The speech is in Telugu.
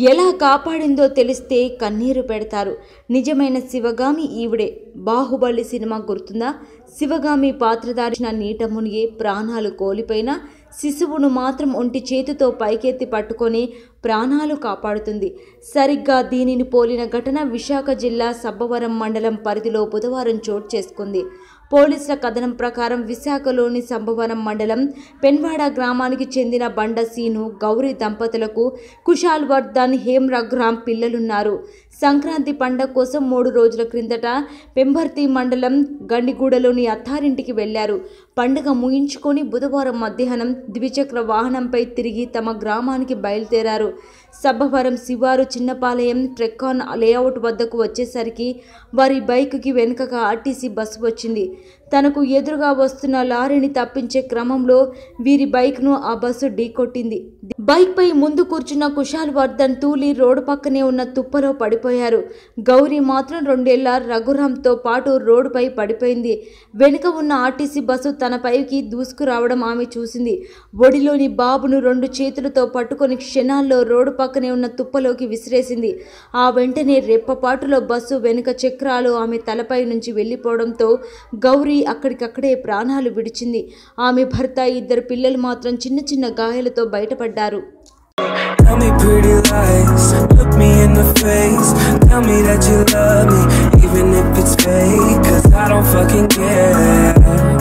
ఎలా కాపాడిందో తెలిస్తే కన్నీరు పెడతారు నిజమైన శివగామి ఈవిడే బాహుబలి సినిమా గుర్తుందా శివగామి పాత్రధారిన నీట మునిగి ప్రాణాలు కోల్పోయిన శిశువును మాత్రం ఒంటి చేతితో పైకెత్తి పట్టుకొని ప్రాణాలు కాపాడుతుంది సరిగ్గా దీనిని పోలిన ఘటన విశాఖ జిల్లా సబ్బవరం మండలం పరిధిలో బుధవారం చోటు చేసుకుంది పోలీసుల కథనం ప్రకారం విశాఖలోని సంభవరం మండలం పెన్వాడ గ్రామానికి చెందిన బండ సీను గౌరీ దంపతులకు కుషాల్ వర్ధన్ హేమ్ రఘురామ్ పిల్లలున్నారు సంక్రాంతి పండగ కోసం మూడు రోజుల క్రిందట పెంబర్తి మండలం గండిగూడలోని అత్తారింటికి వెళ్లారు పండుగ ముగించుకొని బుధవారం మధ్యాహ్నం ద్విచక్ర వాహనంపై తిరిగి తమ గ్రామానికి బయలుదేరారు సబ్బవరం శివారు చిన్నపాలయం ట్రెక్కాన్ లేఅవుట్ వద్దకు వచ్చేసరికి వారి బైక్కి వెనుకగా ఆర్టీసీ బస్సు వచ్చింది తనకు ఎదురుగా వస్తున్న లారీని తప్పించే క్రమంలో వీరి బైక్ను ఆ బస్సు ఢీకొట్టింది బైక్పై ముందు కూర్చున్న కుషాల్ వర్ధన్ తూలి రోడ్డు పక్కనే ఉన్న తుప్పలో పడిపోయారు గౌరీ మాత్రం రెండేళ్ల రఘురామ్తో పాటు రోడ్డుపై పడిపోయింది వెనుక ఉన్న ఆర్టీసీ బస్సు తన పైకి దూసుకురావడం ఆమె చూసింది ఒడిలోని బాబును రెండు చేతులతో పట్టుకొని క్షణాల్లో రోడ్డు పక్కనే ఉన్న తుప్పలోకి విసిరేసింది ఆ వెంటనే రెప్పపాటులో బస్సు వెనుక చక్రాలు ఆమె తలపై నుంచి వెళ్ళిపోవడంతో గౌరీ అక్కడికక్కడే ప్రాణాలు విడిచింది ఆమె భర్త ఇద్దరు పిల్లలు మాత్రం చిన్న చిన్న గాయాలతో బయటపడ్డారు Tell me pretty lies, look me in the face. Tell me that you love me, even if it's fake. Cause I don't fucking care.